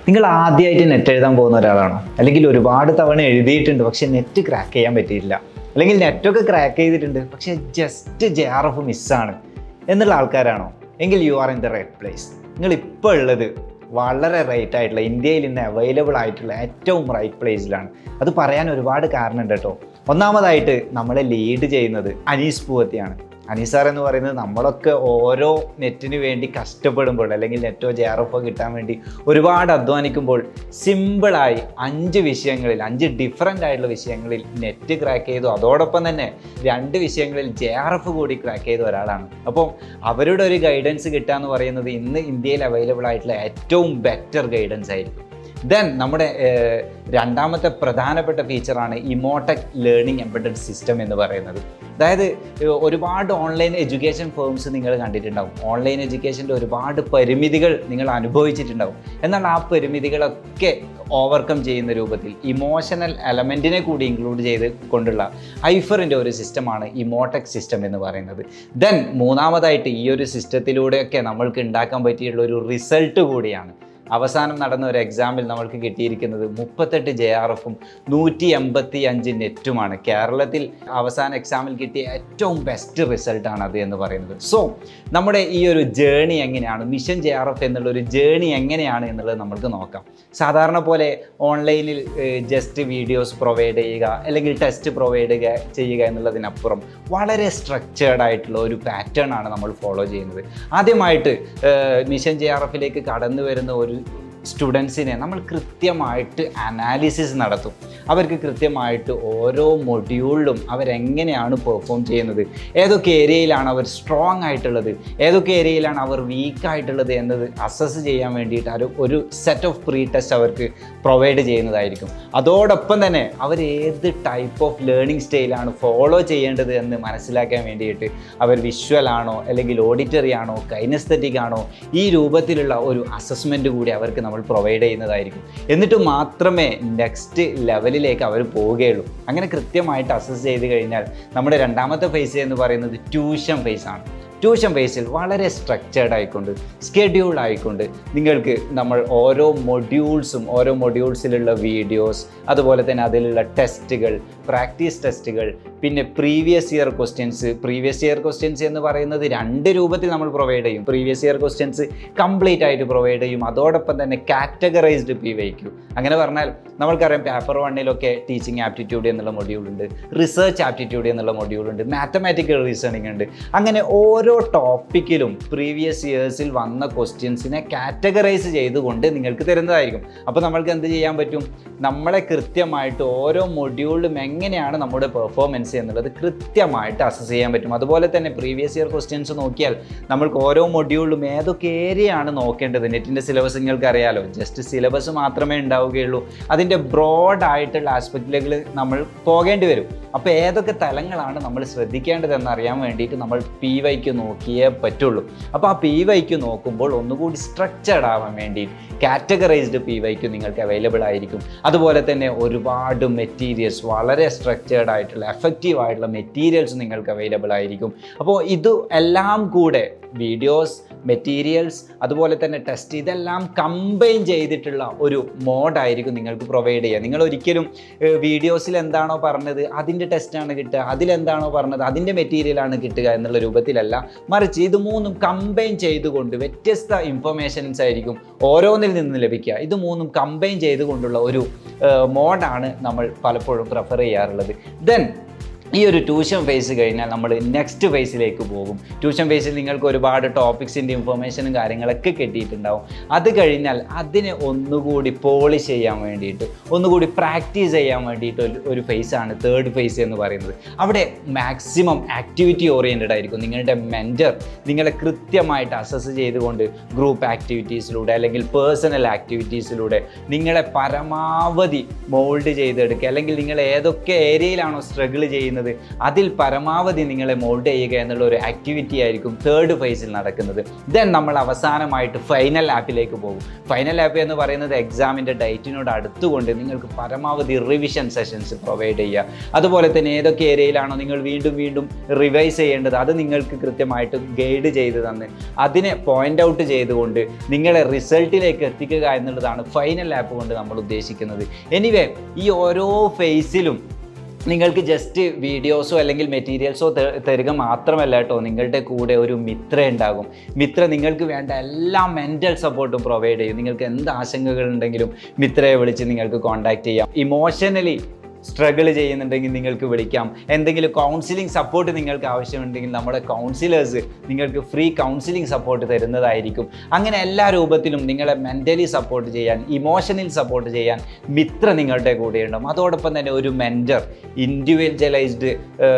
നിങ്ങൾ ആദ്യമായിട്ട് നെറ്റ് എഴുതാൻ പോകുന്ന ഒരാളാണോ അല്ലെങ്കിൽ ഒരുപാട് തവണ എഴുതിയിട്ടുണ്ട് പക്ഷെ നെറ്റ് ക്രാക്ക് ചെയ്യാൻ പറ്റിയില്ല അല്ലെങ്കിൽ നെറ്റൊക്കെ ക്രാക്ക് ചെയ്തിട്ടുണ്ട് പക്ഷെ ജസ്റ്റ് ജെ ആർ എഫ് മിസ്സാണ് എന്നുള്ള ആൾക്കാരാണോ എങ്കിൽ you are in the right place നിങ്ങൾ ഇപ്പോൾ ഉള്ളത് വളരെ റൈറ്റ് ആയിട്ടുള്ള ഇന്ത്യയിൽ ഇന്ന് അവൈലബിൾ ആയിട്ടുള്ള ഏറ്റവും റൈറ്റ് പ്ലേസിലാണ് അത് പറയാൻ ഒരുപാട് കാരണമുണ്ട് കേട്ടോ ഒന്നാമതായിട്ട് നമ്മളെ ലീഡ് ചെയ്യുന്നത് അനീസ് പൂവത്തിയാണ് അനീസ് സാർ എന്ന് പറയുന്നത് നമ്മളൊക്കെ ഓരോ നെറ്റിന് വേണ്ടി കഷ്ടപ്പെടുമ്പോൾ അല്ലെങ്കിൽ നെറ്റോ ജെ ആർ എഫോ കിട്ടാൻ വേണ്ടി ഒരുപാട് അധ്വാനിക്കുമ്പോൾ സിമ്പിളായി അഞ്ച് വിഷയങ്ങളിൽ അഞ്ച് ഡിഫറെൻ്റ് ആയിട്ടുള്ള വിഷയങ്ങളിൽ നെറ്റ് ക്രാക്ക് ചെയ്തു അതോടൊപ്പം തന്നെ രണ്ട് വിഷയങ്ങളിൽ ജെ ആർ എഫ് കൂടി ക്രാക്ക് ചെയ്ത ഒരാളാണ് അപ്പോൾ അവരുടെ ഒരു ഗൈഡൻസ് കിട്ടുക എന്ന് പറയുന്നത് ഇന്ന് ഇന്ത്യയിൽ അവൈലബിൾ ആയിട്ടുള്ള ഏറ്റവും ബെറ്റർ ഗൈഡൻസ് ആയിരിക്കും ദെൻ നമ്മുടെ ഏർ, രണ്ടാമത്തെ പ്രധാനപ്പെട്ട ഫീച്ചറാണ് ഇമോട്ടക് ലേണിംഗ് എംബഡഡ് സിസ്റ്റം എന്ന് പറയുന്നത് അതായത് ഏർ, ഒരുപാട് ഓൺലൈൻ എഡ്യൂക്കേഷൻ ഫേംസ് നിങ്ങൾ കണ്ടിട്ടുണ്ടാവും ഓൺലൈൻ എഡ്യൂക്കേഷൻ്റെ ഒരുപാട് പരിമിതികൾ നിങ്ങൾ അനുഭവിച്ചിട്ടുണ്ടാവും എന്നാൽ ആ പരിമിതികളൊക്കെ ഓവർകം ചെയ്യുന്ന രൂപത്തിൽ ഇമോഷണൽ എലമെൻറ്റിനെ കൂടി ഇൻക്ലൂഡ് ചെയ്ത് കൊണ്ടുള്ള ഐഫറിൻ്റെ ഒരു സിസ്റ്റമാണ് ഇമോട്ടക് സിസ്റ്റം എന്ന് പറയുന്നത് ദെൻ മൂന്നാമതായിട്ട് ഈ ഒരു സിസ്റ്റത്തിലൂടെയൊക്കെ നമ്മൾക്ക് ഉണ്ടാക്കാൻ പറ്റിയുള്ള ഒരു റിസൾട്ട് കൂടിയാണ് അവസാനം നടന്ന ഒരു എക്സാമിൽ നമ്മൾക്ക് കിട്ടിയിരിക്കുന്നത് മുപ്പത്തെട്ട് ജെ ആർ എഫും നൂറ്റി എൺപത്തി അഞ്ച് നെറ്റുമാണ് കേരളത്തിൽ അവസാന എക്സാമിൽ കിട്ടിയ ഏറ്റവും ബെസ്റ്റ് റിസൾട്ടാണ് അത് എന്ന് പറയുന്നത് സോ നമ്മുടെ ഈ ഒരു ജേണി എങ്ങനെയാണ് മിഷൻ ജെ ആർ എഫ് എന്നുള്ള ഒരു ജേണി എങ്ങനെയാണ് എന്നുള്ളത് നമുക്ക് നോക്കാം സാധാരണ പോലെ ഓൺലൈനിൽ ജസ്റ്റ് വീഡിയോസ് പ്രൊവൈഡ് ചെയ്യുക അല്ലെങ്കിൽ ടെസ്റ്റ് പ്രൊവൈഡ് ചെയ്യുക എന്നുള്ളതിനപ്പുറം വളരെ സ്ട്രക്ചേർഡ് ആയിട്ടുള്ള ഒരു പാറ്റേൺ ആണ് നമ്മൾ ഫോളോ ചെയ്യുന്നത് ആദ്യമായിട്ട് ഏഹ്, മിഷൻ ജെ ആർ എഫിലേക്ക് കടന്നു വരുന്ന ഒരു സ്റ്റുഡൻസിനെ നമ്മൾ കൃത്യമായിട്ട് അനാലിസിസ് നടത്തും അവർക്ക് കൃത്യമായിട്ട് ഓരോ മൊഡ്യൂളിലും അവരെങ്ങനെയാണ് പെർഫോം ചെയ്യുന്നത് ഏതൊക്കെ ഏരിയയിലാണ് അവർ സ്ട്രോങ് ആയിട്ടുള്ളത് ഏതൊക്കെ ഏരിയയിലാണ് അവർ വീക്ക് ആയിട്ടുള്ളത് എന്നത് അസസ് ചെയ്യാൻ വേണ്ടിയിട്ട് ഒരു ഒരു സെറ്റ് ഓഫ് പ്രീ ടെസ്റ്റ് അവർക്ക് പ്രൊവൈഡ് ചെയ്യുന്നതായിരിക്കും അതോടൊപ്പം തന്നെ അവർ ഏത് ടൈപ്പ് ഓഫ് ലേണിംഗ് സ്റ്റൈലാണ് ഫോളോ ചെയ്യേണ്ടത് എന്ന് മനസ്സിലാക്കാൻ വേണ്ടിയിട്ട് അവർ വിഷ്വൽ ആണോ അല്ലെങ്കിൽ ഓഡിറ്ററി ആണോ കൈനസ്തറ്റിക് ആണോ ഈ രൂപത്തിലുള്ള ഒരു അസസ്മെൻറ്റ് കൂടി അവർക്ക് നമ്മൾ പ്രൊവൈഡ് ചെയ്യുന്നതായിരിക്കും എന്നിട്ട് മാത്രമേ നെക്സ്റ്റ് ലെവലിലേക്ക് അവർ പോവുകയുള്ളൂ അങ്ങനെ കൃത്യമായിട്ട് അസസ് ചെയ്ത് കഴിഞ്ഞാൽ നമ്മുടെ രണ്ടാമത്തെ ഫേസ് എന്ന് പറയുന്നത് ട്യൂഷൻ ഫേസ് ആണ് ട്യൂഷൻ ഫേസിൽ വളരെ സ്ട്രക്ചേർഡ് ആയിക്കൊണ്ട് സ്കെഡ്യൂൾ ആയിക്കൊണ്ട് നിങ്ങൾക്ക് നമ്മൾ ഓരോ മൊഡ്യൂൾസും ഓരോ മൊഡ്യൂൾസിലുള്ള വീഡിയോസ് അതുപോലെ തന്നെ അതിലുള്ള ടെസ്റ്റുകൾ പ്രാക്ടീസ് ടെസ്റ്റുകൾ പിന്നെ previous year questions previous year questions എന്ന് പറയുന്നത് രണ്ട് രൂപത്തിൽ നമ്മൾ പ്രൊവൈഡ് ചെയ്യും പ്രീവിയസ് ഇയർ ക്വസ്റ്റ്യൻസ് കംപ്ലീറ്റ് ആയിട്ട് പ്രൊവൈഡ് ചെയ്യും അതോടൊപ്പം തന്നെ കാറ്റഗറൈസ്ഡ് പി വയ്ക്കും അങ്ങനെ പറഞ്ഞാൽ നമ്മൾക്കറിയാം പേപ്പർ വണ്ണിലൊക്കെ ടീച്ചിങ് ആപ്റ്റിറ്റ്യൂഡ് എന്നുള്ള മൊഡ്യൂൾ ഉണ്ട് റിസർച്ച് ആപ്റ്റിറ്റ്യൂഡ് എന്നുള്ള മൊഡ്യൂൾ ഉണ്ട് മാത്തമാറ്റിക്കൽ റീസണിങ് ഉണ്ട് അങ്ങനെ ഓരോ ടോപ്പിക്കിലും പ്രീവിയസ് ഇയേഴ്സിൽ വന്ന ക്വസ്റ്റ്യൻസിനെ കാറ്റഗറൈസ് ചെയ്തുകൊണ്ട് നിങ്ങൾക്ക് തരുന്നതായിരിക്കും അപ്പോൾ നമ്മൾക്ക് എന്ത് ചെയ്യാൻ പറ്റും നമ്മളെ കൃത്യമായിട്ട് ഓരോ മൊഡ്യൂളിലും എങ്ങനെയാണ് നമ്മുടെ പെർഫോമൻസ് എന്നുള്ളത് കൃത്യമായിട്ട് അസസ് ചെയ്യാൻ പറ്റും അതുപോലെ തന്നെ പ്രീവിയസ് ഇയർ ക്വസ്റ്റ്യൻസ് നോക്കിയാൽ നമ്മൾക്ക് ഓരോ മൊഡ്യൂളിലും ഏതൊക്കെ ഏരിയ ആണ് നോക്കേണ്ടത് നെറ്റിൻ്റെ സിലബസ് നിങ്ങൾക്ക് അറിയാലോ ജസ്റ്റ് സിലബസ് മാത്രമേ ഉണ്ടാവുകയുള്ളൂ അതിൻ്റെ ബ്രോഡ് ആയിട്ടുള്ള ആസ്പെക്റ്റിലേക്ക് നമ്മൾ പോകേണ്ടി വരും അപ്പോൾ ഏതൊക്കെ തലങ്ങളാണ് നമ്മൾ ശ്രദ്ധിക്കേണ്ടതെന്ന് അറിയാൻ വേണ്ടിയിട്ട് നമ്മൾ പി വൈക്ക് നോക്കിയേ പറ്റുള്ളൂ അപ്പോൾ ആ പി വൈക്ക് നോക്കുമ്പോൾ ഒന്നുകൂടി സ്ട്രക്ചർഡ് ആവാൻ വേണ്ടി കാറ്റഗറൈസ്ഡ് പി വൈക്ക് നിങ്ങൾക്ക് അവൈലബിൾ ആയിരിക്കും അതുപോലെ തന്നെ ഒരുപാട് മെറ്റീരിയൽസ് വളരെ സ്ട്രക്ചേർഡ് ആയിട്ടുള്ള എഫക്റ്റീവ് ആയിട്ടുള്ള മെറ്റീരിയൽസ് നിങ്ങൾക്ക് അവൈലബിൾ ആയിരിക്കും അപ്പോൾ ഇത് എല്ലാം കൂടെ വീഡിയോസ് മെറ്റീരിയൽസ് അതുപോലെ തന്നെ ടെസ്റ്റ് ഇതെല്ലാം കമ്പൈൻ ചെയ്തിട്ടുള്ള ഒരു മോഡായിരിക്കും നിങ്ങൾക്ക് പ്രൊവൈഡ് ചെയ്യുക നിങ്ങൾ ഒരിക്കലും വീഡിയോസിൽ എന്താണോ പറഞ്ഞത് അതിൻ്റെ ടെസ്റ്റാണ് കിട്ടുക അതിലെന്താണോ പറഞ്ഞത് അതിൻ്റെ മെറ്റീരിയലാണ് കിട്ടുക എന്നുള്ള രൂപത്തിലല്ല മറിച്ച് ഇത് മൂന്നും കമ്പൈൻ ചെയ്തുകൊണ്ട് വ്യത്യസ്ത ഇൻഫർമേഷൻസ് ആയിരിക്കും ഓരോന്നിൽ നിന്ന് ലഭിക്കുക ഇത് മൂന്നും കമ്പൈൻ ചെയ്തുകൊണ്ടുള്ള ഒരു മോഡാണ് നമ്മൾ പലപ്പോഴും പ്രിഫർ ചെയ്യാറുള്ളത് ദെൻ ഈ ഒരു ട്യൂഷൻ ഫേസ് കഴിഞ്ഞാൽ നമ്മൾ നെക്സ്റ്റ് ഫേസിലേക്ക് പോകും ട്യൂഷൻ ഫേസിൽ നിങ്ങൾക്ക് ഒരുപാട് ടോപ്പിക്സിൻ്റെ ഇൻഫർമേഷനും കാര്യങ്ങളൊക്കെ കിട്ടിയിട്ടുണ്ടാവും അത് കഴിഞ്ഞാൽ അതിനെ ഒന്നുകൂടി പോളിഷ് ചെയ്യാൻ വേണ്ടിയിട്ട് ഒന്നുകൂടി പ്രാക്ടീസ് ചെയ്യാൻ വേണ്ടിയിട്ട് ഒരു- ഒരു ഫേസാണ് തേർഡ് ഫേസ് എന്ന് പറയുന്നത് അവിടെ മാക്സിമം ആക്ടിവിറ്റി ഓറിയൻറ്റഡ് ആയിരിക്കും നിങ്ങളുടെ മെൻറ്റർ നിങ്ങളെ കൃത്യമായിട്ട് അസസ് ചെയ്തുകൊണ്ട് ഗ്രൂപ്പ് ആക്ടിവിറ്റീസിലൂടെ അല്ലെങ്കിൽ പേഴ്സണൽ ആക്ടിവിറ്റീസിലൂടെ നിങ്ങളെ പരമാവധി മോൾഡ് ചെയ്തെടുക്കുക അല്ലെങ്കിൽ നിങ്ങൾ ഏതൊക്കെ ഏരിയയിലാണോ സ്ട്രഗിൾ ചെയ്യുന്നത് ചെയ്യുന്നത് അതിൽ പരമാവധി നിങ്ങളെ മോൾഡ് ചെയ്യുക എന്നുള്ള ഒരു ആക്ടിവിറ്റി ആയിരിക്കും തേർഡ് ഫേസിൽ നടക്കുന്നത് ദെൻ നമ്മൾ അവസാനമായിട്ട് ഫൈനൽ ആപ്പിലേക്ക് പോകും ഫൈനൽ ആപ്പ് എന്ന് പറയുന്നത് എക്സാമിൻ്റെ ഡേറ്റിനോട് അടുത്തുകൊണ്ട് നിങ്ങൾക്ക് പരമാവധി റിവിഷൻ സെഷൻസ് പ്രൊവൈഡ് ചെയ്യുക അതുപോലെ തന്നെ ഏതൊക്കെ ഏരിയയിലാണോ നിങ്ങൾ വീണ്ടും വീണ്ടും റിവൈസ് ചെയ്യേണ്ടത് അത് നിങ്ങൾക്ക് കൃത്യമായിട്ട് ഗൈഡ് ചെയ്ത് തന്ന് അതിനെ പോയിന്റ് ഔട്ട് ചെയ്തുകൊണ്ട് നിങ്ങളെ റിസൾട്ടിലേക്ക് എത്തിക്കുക എന്നുള്ളതാണ് ഫൈനൽ ആപ്പ് കൊണ്ട് നമ്മൾ ഉദ്ദേശിക്കുന്നത് എനിവേ ഈ ഓരോ ഫേസിലും നിങ്ങൾക്ക് ജസ്റ്റ് വീഡിയോസോ അല്ലെങ്കിൽ മെറ്റീരിയൽസോ തരിക മാത്രമല്ല കേട്ടോ നിങ്ങളുടെ കൂടെ ഒരു മിത്ര ഉണ്ടാകും മിത്ര നിങ്ങൾക്ക് വേണ്ട എല്ലാ മെൻ്റൽ സപ്പോർട്ടും പ്രൊവൈഡ് ചെയ്യും നിങ്ങൾക്ക് എന്ത് ആശങ്കകൾ ഉണ്ടെങ്കിലും മിത്രയെ വിളിച്ച് നിങ്ങൾക്ക് കോൺടാക്ട് ചെയ്യാം ഇമോഷണലി സ്ട്രഗിൾ ചെയ്യുന്നുണ്ടെങ്കിൽ നിങ്ങൾക്ക് വിളിക്കാം എന്തെങ്കിലും കൗൺസിലിംഗ് സപ്പോർട്ട് നിങ്ങൾക്ക് ആവശ്യമുണ്ടെങ്കിൽ നമ്മുടെ കൗൺസിലേഴ്സ് നിങ്ങൾക്ക് ഫ്രീ കൗൺസിലിംഗ് സപ്പോർട്ട് തരുന്നതായിരിക്കും അങ്ങനെ എല്ലാ രൂപത്തിലും നിങ്ങളെ മെൻ്റലി സപ്പോർട്ട് ചെയ്യാൻ ഇമോഷണൽ സപ്പോർട്ട് ചെയ്യാൻ മിത്ര നിങ്ങളുടെ കൂടെ ഉണ്ടാവും അതോടൊപ്പം തന്നെ ഒരു മെൻറ്റർ ഇൻഡിവിജ്വലൈസ്ഡ്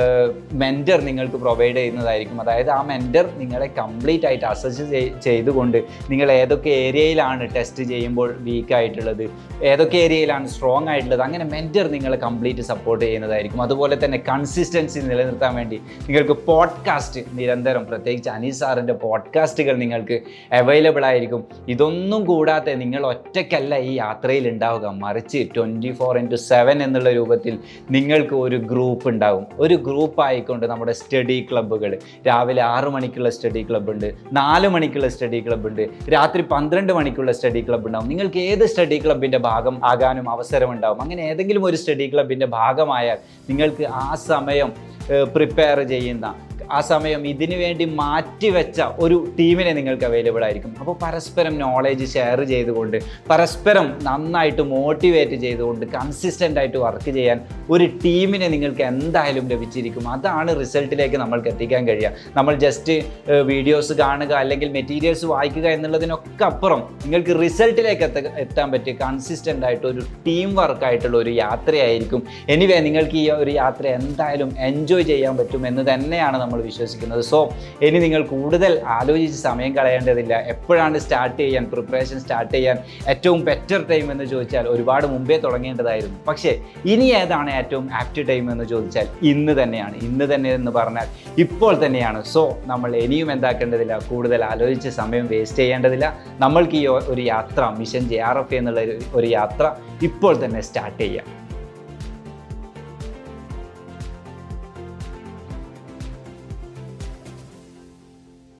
മെൻറ്റർ നിങ്ങൾക്ക് പ്രൊവൈഡ് ചെയ്യുന്നതായിരിക്കും അതായത് ആ മെൻറ്റർ നിങ്ങളെ കംപ്ലീറ്റ് ആയിട്ട് അസസ് ചെയ്തുകൊണ്ട് നിങ്ങൾ ഏതൊക്കെ ഏരിയയിലാണ് ടെസ്റ്റ് ചെയ്യുമ്പോൾ വീക്ക് ആയിട്ടുള്ളത് ഏതൊക്കെ ഏരിയയിലാണ് സ്ട്രോങ് ആയിട്ടുള്ളത് അങ്ങനെ മെൻറ്റർ നിങ്ങളെ കംപ്ലീറ്റ് സപ്പോർട്ട് ചെയ്യുന്നതായിരിക്കും അതുപോലെ തന്നെ കൺസിസ്റ്റൻസി നിലനിർത്താൻ വേണ്ടി നിങ്ങൾക്ക് പോഡ്കാസ്റ്റ് നിരന്തരം പ്രത്യേകിച്ച് അനീസ് സാറിൻ്റെ പോഡ്കാസ്റ്റുകൾ നിങ്ങൾക്ക് അവൈലബിൾ ആയിരിക്കും ഇതൊന്നും കൂടാതെ നിങ്ങൾ ഒറ്റയ്ക്കല്ല ഈ യാത്രയിൽ ഉണ്ടാവുക മറിച്ച് ട്വൻറ്റി ഫോർ ഇൻറ്റു സെവൻ എന്നുള്ള രൂപത്തിൽ നിങ്ങൾക്ക് ഒരു ഗ്രൂപ്പ് ഉണ്ടാകും ഒരു ഗ്രൂപ്പ് ആയിക്കൊണ്ട് നമ്മുടെ സ്റ്റഡി ക്ലബ്ബുകൾ രാവിലെ ആറ് മണിക്കുള്ള സ്റ്റഡി ക്ലബ്ബ് ഉണ്ട് നാല് മണിക്കുള്ള സ്റ്റഡി ക്ലബ്ബ് ഉണ്ട് രാത്രി പന്ത്രണ്ട് മണിക്കുള്ള സ്റ്റഡി ക്ലബ്ബ് ഉണ്ടാവും നിങ്ങൾക്ക് ഏത് സ്റ്റഡി ക്ലബിൻ്റെ ഭാഗം ആകാനും അവസരമുണ്ടാവും അങ്ങനെ ഏതെങ്കിലും ഒരു സ്റ്റഡി ക്ലബിൻ്റെ ഭാഗമായാൽ നിങ്ങൾക്ക് ആ സമയം പ്രിപ്പയർ ചെയ്യുന്ന ആ സമയം ഇതിനു വേണ്ടി മാറ്റിവെച്ച ഒരു ടീമിനെ നിങ്ങൾക്ക് അവൈലബിൾ ആയിരിക്കും അപ്പോൾ പരസ്പരം നോളേജ് ഷെയർ ചെയ്തുകൊണ്ട് പരസ്പരം നന്നായിട്ട് മോട്ടിവേറ്റ് ചെയ്തുകൊണ്ട് കൺസിസ്റ്റൻ്റ് ആയിട്ട് വർക്ക് ചെയ്യാൻ ഒരു ടീമിനെ നിങ്ങൾക്ക് എന്തായാലും ലഭിച്ചിരിക്കും അതാണ് റിസൾട്ടിലേക്ക് നമ്മൾക്ക് എത്തിക്കാൻ കഴിയുക നമ്മൾ ജസ്റ്റ് വീഡിയോസ് കാണുക അല്ലെങ്കിൽ മെറ്റീരിയൽസ് വായിക്കുക എന്നുള്ളതിനൊക്കെ അപ്പുറം നിങ്ങൾക്ക് റിസൾട്ടിലേക്ക് എത്ത എത്താൻ പറ്റിയ കൺസിസ്റ്റൻ്റ് ആയിട്ട് ഒരു ടീം വർക്കായിട്ടുള്ള ഒരു യാത്രയായിരിക്കും എനിവേ നിങ്ങൾക്ക് ഈ ഒരു യാത്ര എന്തായാലും എൻജോയ് ചെയ്യാൻ പറ്റും എന്ന് തന്നെയാണ് നമ്മൾ വിശ്വസിക്കുന്നത് സോ ഇനി നിങ്ങൾ കൂടുതൽ ആലോചിച്ച് സമയം കളയേണ്ടതില്ല എപ്പോഴാണ് സ്റ്റാർട്ട് ചെയ്യാൻ പ്രിപ്പറേഷൻ സ്റ്റാർട്ട് ചെയ്യാൻ ഏറ്റവും ബെറ്റർ ടൈം എന്ന് ചോദിച്ചാൽ ഒരുപാട് മുമ്പേ തുടങ്ങേണ്ടതായിരുന്നു പക്ഷേ ഇനി ഏതാണ് ഏറ്റവും ആപ്റ്റ് ടൈം എന്ന് ചോദിച്ചാൽ ഇന്ന് തന്നെയാണ് ഇന്ന് തന്നെ എന്ന് പറഞ്ഞാൽ ഇപ്പോൾ തന്നെയാണ് സോ നമ്മൾ ഇനിയും എന്താക്കേണ്ടതില്ല കൂടുതൽ ആലോചിച്ച് സമയം വേസ്റ്റ് ചെയ്യേണ്ടതില്ല നമ്മൾക്ക് ഈ ഒരു യാത്ര മിഷൻ ജെ ആർ എഫ് എന്നുള്ള ഒരു യാത്ര ഇപ്പോൾ തന്നെ സ്റ്റാർട്ട് ചെയ്യാം